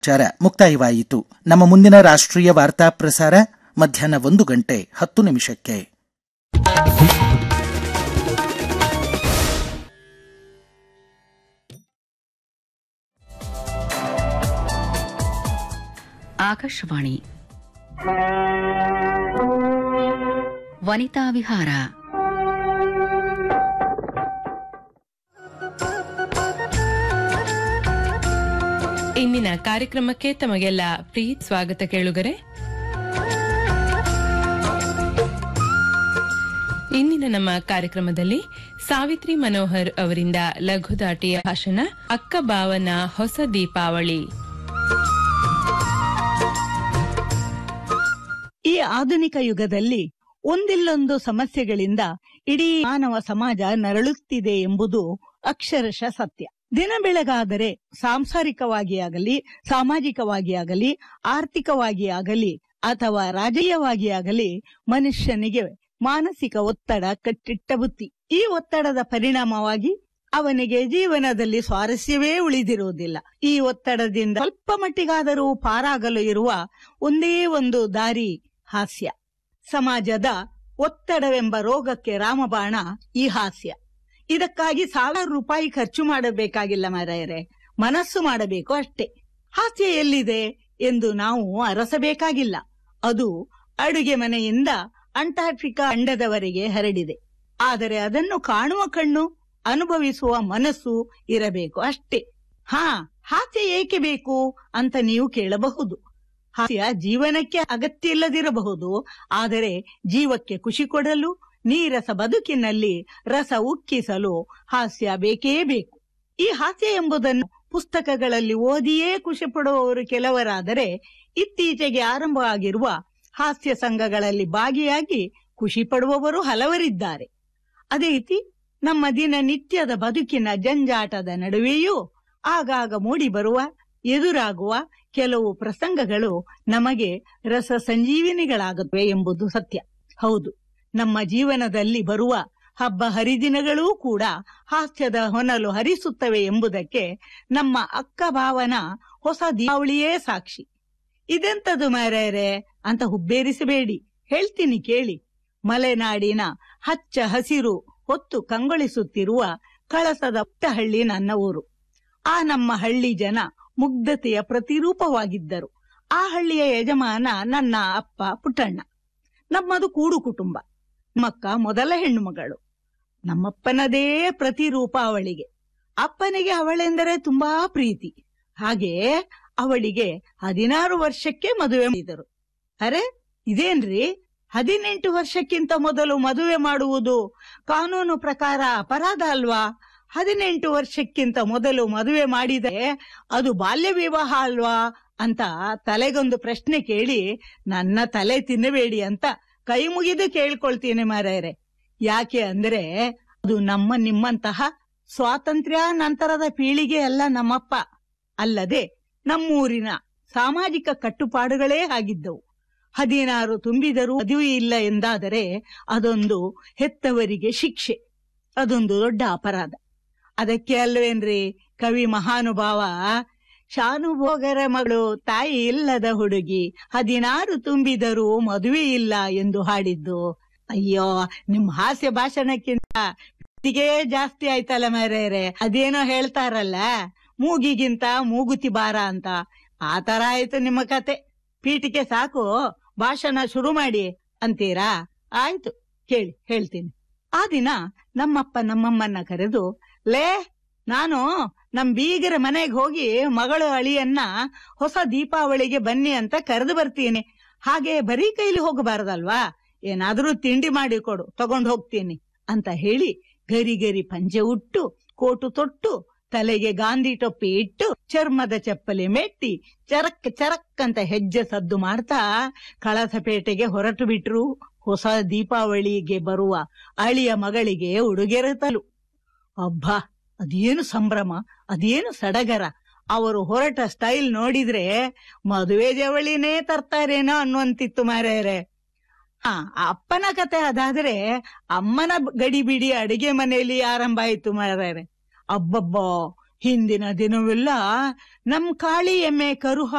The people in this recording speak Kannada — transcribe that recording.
ಚಾರ ಮುಕ್ತಾಯವಾಯಿತು ನಮ್ಮ ಮುಂದಿನ ರಾಷ್ಟ್ರೀಯ ವಾರ್ತಾ ಪ್ರಸಾರ ಮಧ್ಯಾಹ್ನ ಒಂದು ಗಂಟೆ ಹತ್ತು ನಿಮಿಷಕ್ಕೆ ಆಕಾಶವಾಣಿ ವನಿತಾ ವಿಹಾರ ಇಂದಿನ ಕಾರ್ಯಕ್ರಮಕ್ಕೆ ತಮಗೆಲ್ಲ ಪ್ರೀತ್ ಸ್ವಾಗತ ಕೇಳುಗರೆ ಇಂದಿನ ನಮ್ಮ ಕಾರ್ಯಕ್ರಮದಲ್ಲಿ ಸಾವಿತ್ರಿ ಮನೋಹರ್ ಅವರಿಂದ ಲಘುದಾಟಿಯ ಭಾಷಣ ಅಕ್ಕ ಬಾವನ ಹೊಸ ದೀಪಾವಳಿ ಈ ಆಧುನಿಕ ಯುಗದಲ್ಲಿ ಒಂದಿಲ್ಲೊಂದು ಸಮಸ್ಯೆಗಳಿಂದ ಇಡೀ ಮಾನವ ಸಮಾಜ ನರಳುತ್ತಿದೆ ಎಂಬುದು ಅಕ್ಷರಶಃ ಸತ್ಯ ದಿನ ಬೆಳಗಾದರೆ ಸಾಂಸಾರಿಕವಾಗಿ ಆಗಲಿ ಸಾಮಾಜಿಕವಾಗಿ ಆಗಲಿ ಆರ್ಥಿಕವಾಗಿ ಆಗಲಿ ಅಥವಾ ರಾಜಕೀಯವಾಗಿ ಆಗಲಿ ಮನುಷ್ಯನಿಗೆ ಮಾನಸಿಕ ಒತ್ತಡ ಕಟ್ಟಿಟ್ಟ ಬುತ್ತಿ ಈ ಒತ್ತಡದ ಪರಿಣಾಮವಾಗಿ ಅವನಿಗೆ ಜೀವನದಲ್ಲಿ ಸ್ವಾರಸ್ಯವೇ ಉಳಿದಿರುವುದಿಲ್ಲ ಈ ಒತ್ತಡದಿಂದ ಸ್ವಲ್ಪ ಮಟ್ಟಿಗಾದರೂ ಪಾರಾಗಲು ಇರುವ ಒಂದೇ ಒಂದು ದಾರಿ ಹಾಸ್ಯ ಸಮಾಜದ ಒತ್ತಡವೆಂಬ ರೋಗಕ್ಕೆ ರಾಮಬಾಣ ಈ ಹಾಸ್ಯ ಇದಕ್ಕಾಗಿ ಸಾವಿರ ರೂಪಾಯಿ ಖರ್ಚು ಮಾಡಬೇಕಾಗಿಲ್ಲ ಮಾರಾಯರೆ ಮನಸ್ಸು ಮಾಡಬೇಕು ಅಷ್ಟೇ ಹಾಸ್ಯ ಎಲ್ಲಿದೆ ಎಂದು ನಾವು ಅರಸಬೇಕಾಗಿಲ್ಲ ಅದು ಅಡುಗೆ ಮನೆಯಿಂದ ಅಂಟಾರ್ಟಿಕಾ ಅಂಡದವರೆಗೆ ಹರಡಿದೆ ಆದರೆ ಅದನ್ನು ಕಾಣುವ ಕಣ್ಣು ಅನುಭವಿಸುವ ಮನಸ್ಸು ಇರಬೇಕು ಅಷ್ಟೇ ಹಾ ಹಾಸ್ಯ ಏಕೆ ಬೇಕು ಅಂತ ನೀವು ಕೇಳಬಹುದು ಹಾಸ್ಯ ಜೀವನಕ್ಕೆ ಅಗತ್ಯ ಇಲ್ಲದಿರಬಹುದು ಆದರೆ ಜೀವಕ್ಕೆ ಖುಷಿ ಕೊಡಲು ನೀರಸ ಬದುಕಿನಲ್ಲಿ ರಸ ಉಕ್ಕಿಸಲು ಹಾಸ್ಯ ಬೇಕೇ ಬೇಕು ಈ ಹಾಸ್ಯ ಎಂಬುದನ್ನು ಪುಸ್ತಕಗಳಲ್ಲಿ ಓದಿಯೇ ಖುಷಿ ಪಡುವವರು ಕೆಲವರಾದರೆ ಇತ್ತೀಚೆಗೆ ಆರಂಭವಾಗಿರುವ ಹಾಸ್ಯ ಸಂಘಗಳಲ್ಲಿ ಭಾಗಿಯಾಗಿ ಖುಷಿ ಪಡುವವರು ಹಲವರಿದ್ದಾರೆ ಅದೇ ರೀತಿ ನಮ್ಮ ದಿನನಿತ್ಯದ ಬದುಕಿನ ಜಂಜಾಟದ ನಡುವೆಯೂ ಆಗಾಗ ಮೂಡಿ ಬರುವ ಎದುರಾಗುವ ಕೆಲವು ಪ್ರಸಂಗಗಳು ನಮಗೆ ರಸ ಸಂಜೀವಿನಿಗಳಾಗುತ್ತವೆ ಎಂಬುದು ಸತ್ಯ ಹೌದು ನಮ್ಮ ಜೀವನದಲ್ಲಿ ಬರುವ ಹಬ್ಬ ಹರಿದಿನಗಳೂ ಕೂಡ ಹಾಸ್ಯದ ಹೊನಲು ಹರಿಸುತ್ತವೆ ಎಂಬುದಕ್ಕೆ ನಮ್ಮ ಅಕ್ಕ ಭಾವನ ಹೊಸ ದೀಪಾವಳಿಯೇ ಸಾಕ್ಷಿ ಇದೆಂತದು ಮಾರ್ಯಾರೆ ಅಂತ ಹುಬ್ಬೇರಿಸಬೇಡಿ ಹೇಳ್ತೀನಿ ಕೇಳಿ ಮಲೆನಾಡಿನ ಹಚ್ಚ ಹಸಿರು ಹೊತ್ತು ಕಂಗೊಳಿಸುತ್ತಿರುವ ಕಳಸದ ಪುಟ್ಟಹಳ್ಳಿ ನನ್ನ ಊರು ಆ ನಮ್ಮ ಹಳ್ಳಿ ಜನ ಮುಗ್ಧತೆಯ ಪ್ರತಿರೂಪವಾಗಿದ್ದರು ಆ ಹಳ್ಳಿಯ ಯಜಮಾನ ನನ್ನ ಅಪ್ಪ ಪುಟ್ಟಣ್ಣ ನಮ್ಮದು ಕೂಡು ಕುಟುಂಬ ನಮ್ಮಕ್ಕ ಮೊದಲ ಹೆಣ್ಣು ಮಗಳು ನಮ್ಮಪ್ಪನದೇ ಪ್ರತಿರೂಪ ಅವಳಿಗೆ ಅಪ್ಪನಿಗೆ ಅವಳೆಂದರೆ ತುಂಬಾ ಪ್ರೀತಿ ಹಾಗೆ ಅವಳಿಗೆ ಹದಿನಾರು ವರ್ಷಕ್ಕೆ ಮದುವೆ ಮಾಡಿದರು ಅರೆ ಇದೇನ್ರಿ ಹದಿನೆಂಟು ವರ್ಷಕ್ಕಿಂತ ಮೊದಲು ಮದುವೆ ಮಾಡುವುದು ಕಾನೂನು ಪ್ರಕಾರ ಅಪರಾಧ ಅಲ್ವಾ ಹದಿನೆಂಟು ವರ್ಷಕ್ಕಿಂತ ಮೊದಲು ಮದುವೆ ಮಾಡಿದರೆ ಅದು ಬಾಲ್ಯ ವಿವಾಹ ಅಲ್ವಾ ಅಂತ ತಲೆಗೊಂದು ಪ್ರಶ್ನೆ ಕೇಳಿ ನನ್ನ ತಲೆ ತಿನ್ನಬೇಡಿ ಅಂತ ಕೈ ಮುಗಿದು ಕೇಳ್ಕೊಳ್ತೀನಿ ಮಾರಾಯರೆ ಯಾಕೆ ಅಂದ್ರೆ ಅದು ನಮ್ಮ ನಿಮ್ಮಂತಹ ಸ್ವಾತಂತ್ರ್ಯ ನಂತರದ ಪೀಳಿಗೆ ಅಲ್ಲ ನಮ್ಮಪ್ಪ ಅಲ್ಲದೆ ನಮ್ಮೂರಿನ ಸಾಮಾಜಿಕ ಕಟ್ಟುಪಾಡುಗಳೇ ಆಗಿದ್ದವು ಹದಿನಾರು ತುಂಬಿದರೂ ಮದುವೆ ಇಲ್ಲ ಎಂದಾದರೆ ಅದೊಂದು ಹೆತ್ತವರಿಗೆ ಶಿಕ್ಷೆ ಅದೊಂದು ದೊಡ್ಡ ಅಪರಾಧ ಅದಕ್ಕೆ ಅಲ್ವೇನ್ರಿ ಕವಿ ಮಹಾನುಭಾವ ಶಾನುಭೋಗರ ಮಗಳು ತಾಯಿ ಇಲ್ಲದ ಹುಡುಗಿ ಹದಿನಾರು ತುಂಬಿದರೂ ಮದುವೆ ಇಲ್ಲ ಎಂದು ಹಾಡಿದ್ದು ಅಯ್ಯೋ ನಿಮ್ ಹಾಸ್ಯ ಭಾಷಣಕ್ಕಿಂತ ಪ್ರೀತಿಗೆ ಜಾಸ್ತಿ ಆಯ್ತಲ್ಲ ಮರೇರೆ ಅದೇನೋ ಹೇಳ್ತಾರಲ್ಲ ಮೂಗಿಗಿಂತ ಮೂಗುತಿ ಬಾರ ಅಂತ ಆ ತರ ಆಯ್ತು ನಿಮ್ಮ ಕತೆ ಪೀಠಿಕೆ ಸಾಕು ಭಾಷಣ ಶುರು ಮಾಡಿ ಅಂತೀರಾ ಆಯ್ತು ಕೇಳಿ ಹೇಳ್ತೀನಿ ಆ ದಿನ ನಮ್ಮಪ್ಪ ನಮ್ಮಮ್ಮನ್ನ ಕರೆದು ಲೇ ನಾನು ನಮ್ ಬೀಗರ ಮನೆಗೆ ಹೋಗಿ ಮಗಳು ಅಳಿಯನ್ನ ಹೊಸ ದೀಪಾವಳಿಗೆ ಬನ್ನಿ ಅಂತ ಕರೆದು ಬರ್ತೀನಿ ಹಾಗೆ ಬರೀ ಕೈಲಿ ಹೋಗಬಾರದಲ್ವಾ ಏನಾದ್ರೂ ತಿಂಡಿ ಮಾಡಿ ಕೊಡು ತಗೊಂಡ್ ಹೋಗ್ತೀನಿ ಅಂತ ಹೇಳಿ ಗರಿ ಗರಿ ಪಂಜೆ ಉಟ್ಟು ಕೋಟು ತೊಟ್ಟು ತಲೆಗೆ ಗಾಂಧಿ ಟೊಪ್ಪಿ ಇಟ್ಟು ಚರ್ಮದ ಚಪ್ಪಲಿ ಮೆಟ್ಟಿ ಚರಕ್ ಚರಕ್ ಅಂತ ಹೆಜ್ಜೆ ಸದ್ದು ಮಾಡ್ತಾ ಕಳಸಪೇಟೆಗೆ ಹೊರಟು ಬಿಟ್ರು ಹೊಸ ದೀಪಾವಳಿಗೆ ಬರುವ ಅಳಿಯ ಮಗಳಿಗೆ ಉಡುಗೆರೆ ತಲು ಅಬ್ಬಾ ಅದೇನು ಸಂಭ್ರಮ ಅದೇನು ಸಡಗರ ಅವರು ಹೊರಟ ಸ್ಟೈಲ್ ನೋಡಿದ್ರೆ ಮದುವೆ ಜವಳಿನೇ ತರ್ತಾರೇನೋ ಅನ್ನುವಂತಿತ್ತು ಮಾರ್ಯಾರೆ ಆ ಅಪ್ಪನ ಕತೆ ಅದಾದ್ರೆ ಅಮ್ಮನ ಗಡಿಬಿಡಿ ಅಡಿಗೆ ಮನೆಯಲ್ಲಿ ಆರಂಭ ಆಯ್ತು ಮಾರ್ಯಾರೆ ಅಬ್ಬಬ್ಬಾ ಹಿಂದಿನ ದಿನವೆಲ್ಲ ನಮ್ ಕಾಳಿ ಎಮ್ಮೆ ಕರು